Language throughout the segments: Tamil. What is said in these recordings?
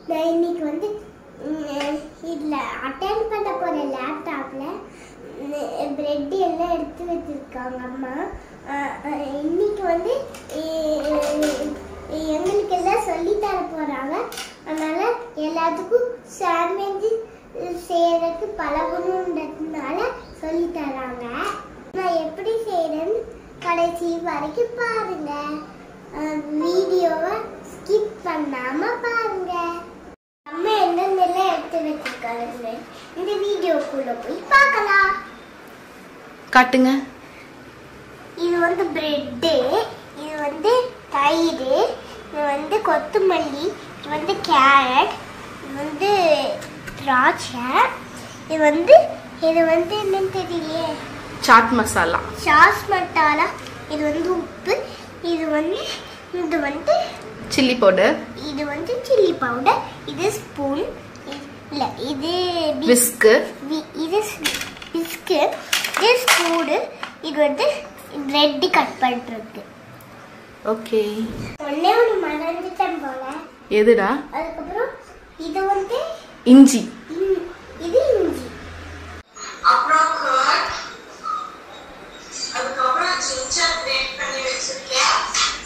நான் இன்னைக்கு வந்து இதில் அட்டன் பண்ண போகிற லேப்டாப்பில் பிரெட் எல்லாம் எடுத்து வச்சிருக்காங்க அம்மா அஹ், அஹ், இன்னைக்கு வந்து எ- எங்களுக்கு எல்லாம் சொல்லி தர போகிறாங்க அதனால எல்லாத்துக்கும் சாண்ட்விச் செய்யறதுக்கு பழகணுன்றதுனால சொல்லி தராங்க நான் எப்படி செய்யறேன்னு கடைசி வரைக்கும் பாருங்க வீடியோவை ஸ்கிப் பண்ணாம பாருங்க அம்மா என்னென்னலாம் எடுத்து வச்சிருக்காங்க இந்த வீடியோக்குள்ள போய் பார்க்கலாம் காட்டுங்க இது வந்து பிரெட்டு இது வந்து தயிர் இது வந்து கொத்தமல்லி இது வந்து கேரட் இது வந்து திராட்சை இது வந்து இது வந்து என்னன்னு தெரியலையே சாட் மசாலா சாஸ் மட்டாலா இது வந்து உப்பு இது வந்து இது வந்து சில்லி பவுடர் இது வந்து சில்லி பவுடர் இது ஸ்பூன் இல்லை இது பி- விஸ்கு வி- இது பிஸ்கு இது ஸ்பூனு இது வந்து பிரெட் கட் பண்ணுறதுக்கு ஓகே ஒன்னே ஒன்று மறந்துட்டேன் போல எதுடா அதுக்கப்புறம் இது வந்து இஞ்சி இன்- இது இஞ்சி அப்புறம் curd, அதுக்கப்புறம் ginger grate பண்ணி வச்சிருக்கேன்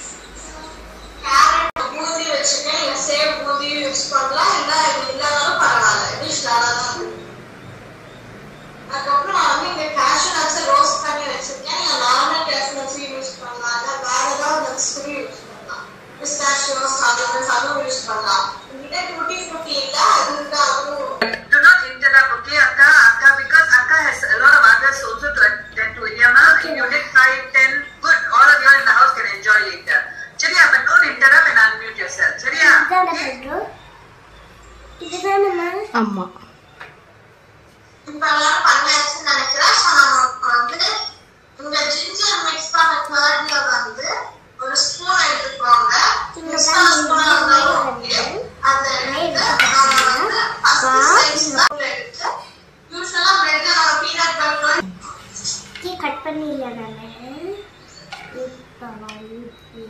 கேரட் பூந்தி வச்சிருக்கேன் இல்ல சேவ் பூந்தியும் யூஸ் பண்ணலாம் இல்ல இது இல்லாதாலும் பரவாயில்ல டிஷ் நல்லா தான் இருக்கும். அதுக்கப்புறம் நான் வந்து இங்க cashew nuts ரோஸ்ட் பண்ணி வச்சிருக்கேன் நீங்க நார்மல் cashew nuts யூஸ் பண்ணலாம் இல்ல வேற ஏதாவது nuts கூட யூஸ் பண்ணலாம் பிஸ்தாஷியோஸ் அதுவும் அதுவும் யூஸ் பண்ணலாம் உங்ககிட்ட டூட்டி ஃப்ரூட்டி இல்ல அது இருந்தா அதுவும் Do not interrupt, okay, Akka? Akka, because Akka has a lot of others also to attend to. Yama, if you did 5, 10, good. All of you in the house can enjoy later. Chariya, but don't interrupt and unmute yourself. Chariya? இதுதானே பண்ணுறோம் இதுதானே ஆமா இப்ப எல்லாரும் பண்ணியாச்சுன்னு நினைக்கிறேன் So, நம்ம வந்து இந்த ஜிஞ்சர் மிக்ஸ் பண்ண கர்ட்ல வந்து ஒரு ஸ்பூன் எடுத்துக்கோங்க இங்க Extra பாருங்க, spoon இந்த மாதிரி இருந்தாலும் வந்து okay. அதை எடுத்து நம்ம வந்து first size தான் எடுத்து usual ஆ bread ல நம்ம peanut butter டீ கட் பண்ணிடல நான் இப்போ வந்து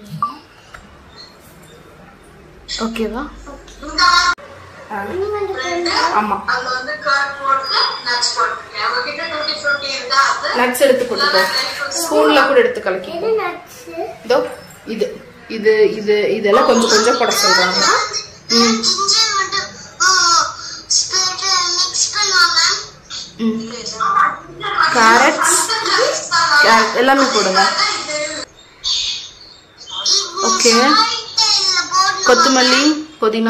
ஓகேவா இந்த மாதிரி நீ வந்து bread ஆமா அதுல வந்து கர்ட் போட்டு nuts போட்டுருக்கேன் உங்ககிட்ட டூட்டி ஃப்ரூட்டி இருந்தா அது நட்ஸ் எடுத்து போட்டுக்கோ ஸ்பூன்ல கூட எடுத்து கலக்கி எது நட்ஸு இதோ இது இது இது இதெல்லாம் கொஞ்சம் கொஞ்சம் போட சொல்றாங்க ம் ginger வந்து ஸ்பிரிட் மிக்ஸ் பண்ணுவாங்க ம் கேரட்ஸ் கேரட் எல்லாமே போடுங்க ஓகே கொத்தமல்லி புதினா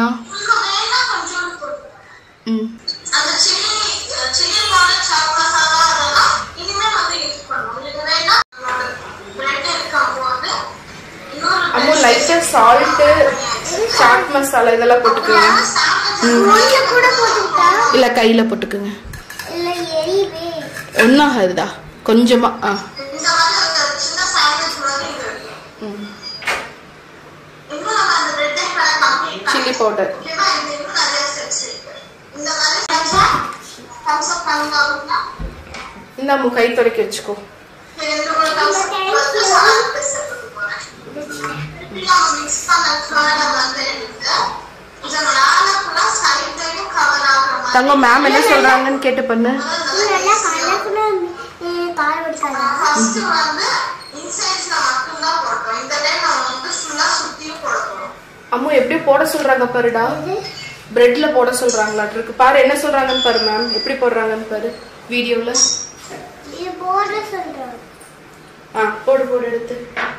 ம் அந்த chilli chilli powder chaat masala அதெல்லாம் இனிமே வந்து யூஸ் பண்ணுவோம் உங்களுக்கு வேணா பிரெட் இருக்கும்போது இன்னொரு அம்மா லைட்டா சால்ட்டு சாட் மசாலா இதெல்லாம் போட்டுக்கோங்க கொஞ்சம் கூட போட்டுக்கிட்டா இல்ல கையில போட்டுக்கோங்க இல்லை எரிவே ஒன்னாகாதுடா கொஞ்சமா ஆ இந்த மாதிரி ஒரு சின்ன சாண்ட்விச் மாதிரி இது இருக்கு ம் இன்னும் நம்ம அந்த பிரெட் கம்ப்ளீட் சில்லி பவுடர் ஓகேவா இது இன்னும் நிறைய ஸ்டெப்ஸ் இருக்கு இந்த மாதிரி செஞ்சா தம்ஸ் அப் பண்ணாங்கன்னா இந்த அம்மு கை தொடக்கி வச்சுக்கோ ரெண்டு மூணு தம்ஸ் அப் சால்ட் சேர்த்து போறேன் இப்படி நம்ம மிக்ஸ் பண்ண கர்ட வந்து எடுத்து இதை மேல ஃபுல்லா சைட்லயும் கவர் ஆகுற மாதிரி தங்கம் மேம் என்ன சொல்றாங்கன்னு கேட்டு பண்ணு நல்லா கலக்கணும் கார வடிக்காதா ஃபர்ஸ்ட் வந்து இன்சைட்ஸ்ல மட்டும் தான் போட்டோம் இந்த டைம் நம்ம வந்து ஃபுல்லா சுத்தியும் போட போறோம் அம்மு எப்படி போட சொல்றாங்க பாருடா பிரெட்ல போட சொல்றாங்களாட்டு இருக்கு பாரு என்ன சொல்றாங்கன்னு பாரு மேம் எப்படி போடுறாங்கன்னு பாரு வீடியோல இது போட சொல்கிறோம் ஆ போடு போடு எடுத்து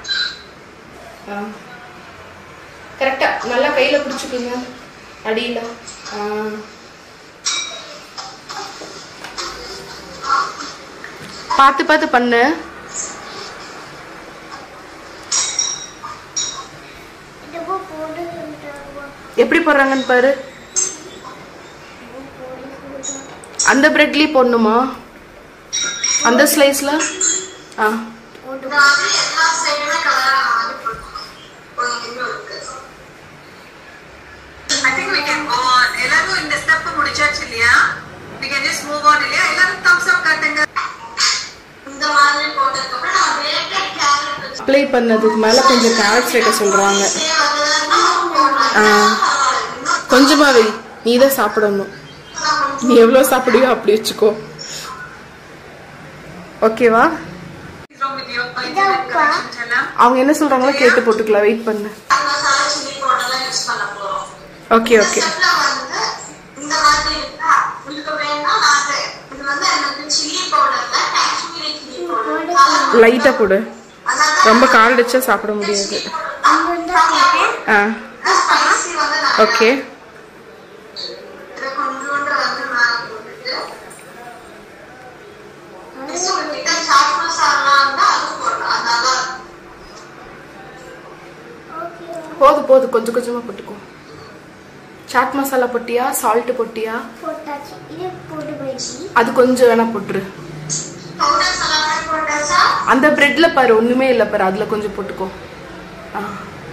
ஆ கரெக்டா நல்லா கையில பிடிச்சுக்குங்க அடியில ஆ பார்த்து பார்த்து பண்ணு இதுவோ போட சொல்கிறாங்க எப்படி போடுறாங்கன்னு பாரு அந்த பிரெட்லயே போடணுமா அந்த ஸ்லைஸ்ல ஆ இது வந்து எல்லா சைடுமே கவர் ஆன மாதிரி போட்டோம் ஒரு இன்னும் இருக்கு I think we can go on. எல்லாரும் இந்த step முடிச்சாச்சு இல்லையா? We can just move on இல்லையா? எல்லாரும் thumbs up காட்டுங்க. இந்த மாதிரி போட்டதுக்கப்புறம் நம்ம வேக கேரட் வச்சு அப்ளை பண்ணதுக்கு மேல கொஞ்சம் கேரட்ஸ் வைக்க சொல்றாங்க ஆ கொஞ்சமா வை நீ தான் சாப்பிடணும் நீ எவ்வளவு சாப்பிடுவியோ அப்படி வச்சுக்கோ ஓகேவா What's wrong with your internet connection, Chellam? அவங்க என்ன சொல்றாங்களோ கேட்டு போட்டுக்கலாம் வெயிட் பண்ணு மசாலா சில்லி பவுடர்லாம் யூஸ் பண்ண போறோம் ஓகே ஓகே ஸ்டெப்ல வந்து இந்த மாதிரி இருக்கா உங்களுக்கு வேணா நாங்க இது வந்து எனக்கு சில்லி பவுடர்ல காஷ்மீரி சில்லி பவுடர் லைட்டா போடு ரொம்ப கால் அடிச்சா சாப்பிட முடியாது ஆ ஸ்பைசி வந்து நான் ஓகே இதை கொஞ்சோண்டு வந்து மேல போட்டுட்டு Next உங்ககிட்ட சாட் மசாலா இருந்தா அது போடலாம் அதான் போதும் போதும் கொஞ்சம் கொஞ்சமா போட்டுக்கோ சாட் மசாலா பொட்டியா சால்ட் பொட்டியா போட்டாச்சு இது போட்டு போயிடுச்சு அது கொஞ்சம் வேணா போட்டுரு பவுடர்ஸ் எல்லாமே போட்டாச்சா அந்த பிரெட்ல பாரு ஒண்ணுமே இல்ல பாரு அதுல கொஞ்சம் போட்டுக்கோ ஆ.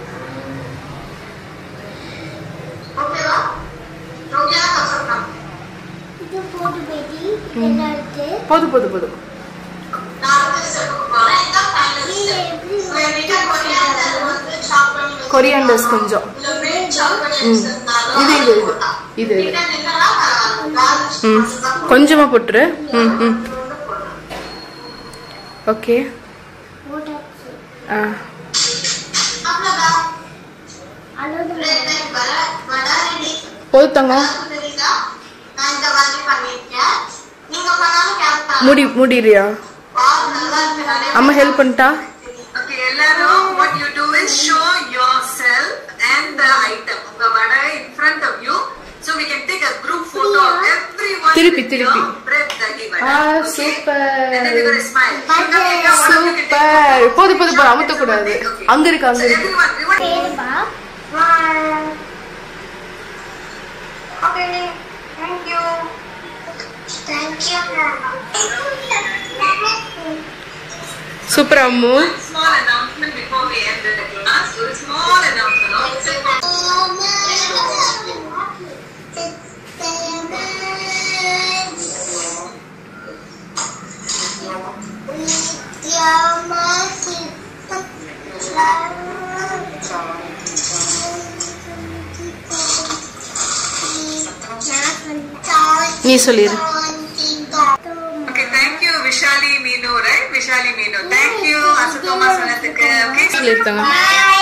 ஓகேவா ஓகேவா கஷ்டம் இது போட்டு போயிடுச்சு இதெல்லாம் இருக்கு போதும் போதும் போதும் நான் அடுத்த ஸ்டெப்புக்கு போறேன் இதான் ஃபைனல் இது ஸ்டெப் எப்படி ஸோ என்கிட்ட கொரியாண்டர் வந்து சாப் பண்ணி வச்சிருக்கோம். கொரியாண்டர்ஸ் கொஞ்சம் இல்ல பிரெட் சாப் பண்ணி வச்சிருந்தாலும் இது இது இது போடலாம். இது இது கிட்ட நின்னா பரவாயில்ல. garnish ம் மட்டும்தான் கொஞ்சமா போட்டுரு ம் ம் போட்டு போடலாம். ஓகே போட்டாச்சு ஆ அவ்வளவுதான். அழுது bread and butter, vada ready. போதும் தங்கம் எல்லாருக்கும் தெரியுதா? நான் இந்த மாதிரி பண்ணிருக்கேன். நீங்க பண்ணாலும் கேட்கலாம். முடி முடிறியா Wow, நல்லா இருக்கு. நிறைய அம்மா ஹெல்ப் பண்ணிட்டா Okay, எல்லாரும் what you do is show yourself and the item. உங்க vada in front of you. So we can take a group photo of everyone திருப்பி, with திருப்பி. your bread dahi vada. ஆ Okay? Super And then we're gonna smile. Shika, Shika, one of you can take super photo. போதும் போதும் போதும் அமுத்த Shika, கூடாது okay. அங்க இருக்கு அங்க So இருக்கு everyone, we want பேருப்பா Okay, thank you. Thank you. Super Ammu one small announcement before we end the class. So a small announcement. நீ சொல்லிரு Okay, thank you, Vishali Meenu, right? Vishali Meenu. Thank you, Asutoma Sanathukku. Okay. சொல்லிருக்காங்க Bye.